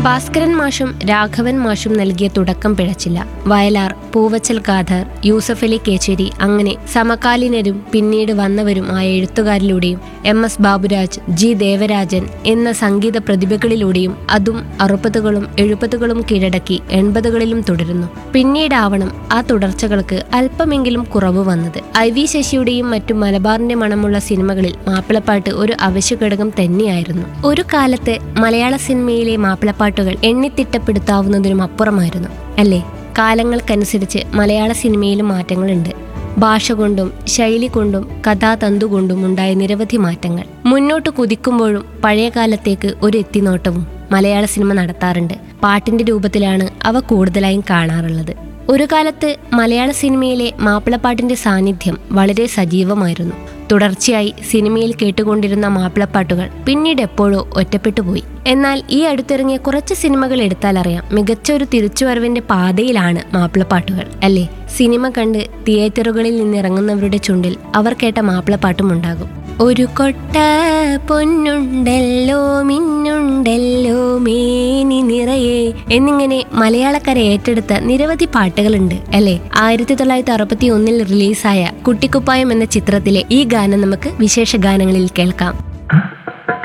ഭാസ്കരൻ മാഷും രാഘവൻ മാഷും നൽകിയ തുടക്കം പിഴച്ചില്ല വയലാർ പൂവച്ചൽ ഖാദർ യൂസഫ് അലി കേച്ചേരി അങ്ങനെ സമകാലീനരും പിന്നീട് വന്നവരും ആയ എഴുത്തുകാരിലൂടെയും M S Baburaj G Devarajan എന്ന സംഗീത പ്രതിഭകളിലൂടെയും അതും അറുപതുകളും എഴുപതുകളും കീഴടക്കി എൺപതുകളിലും തുടരുന്നു പിന്നീടാവണം ആ തുടർച്ചകൾക്ക് അല്പമെങ്കിലും കുറവ് വന്നത് ഐ വി ശശിയുടെയും മറ്റു മലബാറിന്റെ മണമുള്ള സിനിമകളിൽ മാപ്പിളപ്പാട്ട് ഒരു അവശ്യ ഘടകം തന്നെയായിരുന്നു ഒരു കാലത്ത് മലയാള സിനിമയിലെ മാപ്പിളപ്പാട്ടുകൾ എണ്ണിത്തിട്ടപ്പെടുത്താവുന്നതിനും അപ്പുറമായിരുന്നു അല്ലേ കാലങ്ങൾക്കനുസരിച്ച് മലയാള സിനിമയിലും മാറ്റങ്ങളുണ്ട് ഭാഷ കൊണ്ടും ശൈലി കൊണ്ടും കഥാതന്തു കൊണ്ടും ഉണ്ടായ നിരവധി മാറ്റങ്ങൾ മുന്നോട്ട് കുതിക്കുമ്പോഴും പഴയ കാലത്തേക്ക് ഒരു എത്തിനോട്ടവും മലയാള സിനിമ നടത്താറുണ്ട് പാട്ടിന്റെ രൂപത്തിലാണ് അവ കൂടുതലായും കാണാറുള്ളത് ഒരു കാലത്ത് മലയാള സിനിമയിലെ മാപ്പിളപ്പാട്ടിന്റെ സാന്നിധ്യം വളരെ സജീവമായിരുന്നു തുടർച്ചയായി സിനിമയിൽ കേട്ടുകൊണ്ടിരുന്ന മാപ്പിളപ്പാട്ടുകൾ പിന്നീട് എപ്പോഴോ ഒറ്റപ്പെട്ടുപോയി എന്നാൽ ഈ അടുത്തിറങ്ങിയ കുറച്ച് സിനിമകൾ എടുത്താലറിയാം മികച്ച ഒരു തിരിച്ചുവരവിന്റെ പാതയിലാണ് മാപ്പിളപ്പാട്ടുകൾ അല്ലേ സിനിമ കണ്ട് തിയേറ്ററുകളിൽ നിന്നിറങ്ങുന്നവരുടെ ചുണ്ടിൽ അവർ കേട്ട മാപ്പിളപ്പാട്ടും ഉണ്ടാകും ഒരു കൊട്ട പൊന്നുണ്ടല്ലോ മിന്നുണ്ടല്ലോ മേനി നിറയെ എന്നിങ്ങനെ മലയാളക്കര ഏറ്റെടുത്ത നിരവധി പാട്ടുകളുണ്ട് അല്ലെ ആയിരത്തി തൊള്ളായിരത്തി അറുപത്തി ഒന്നിൽ റിലീസായ കുട്ടിക്കുപ്പായം എന്ന ചിത്രത്തിലെ ഈ ഗാനം നമുക്ക് വിശേഷ ഗാനങ്ങളിൽ കേൾക്കാം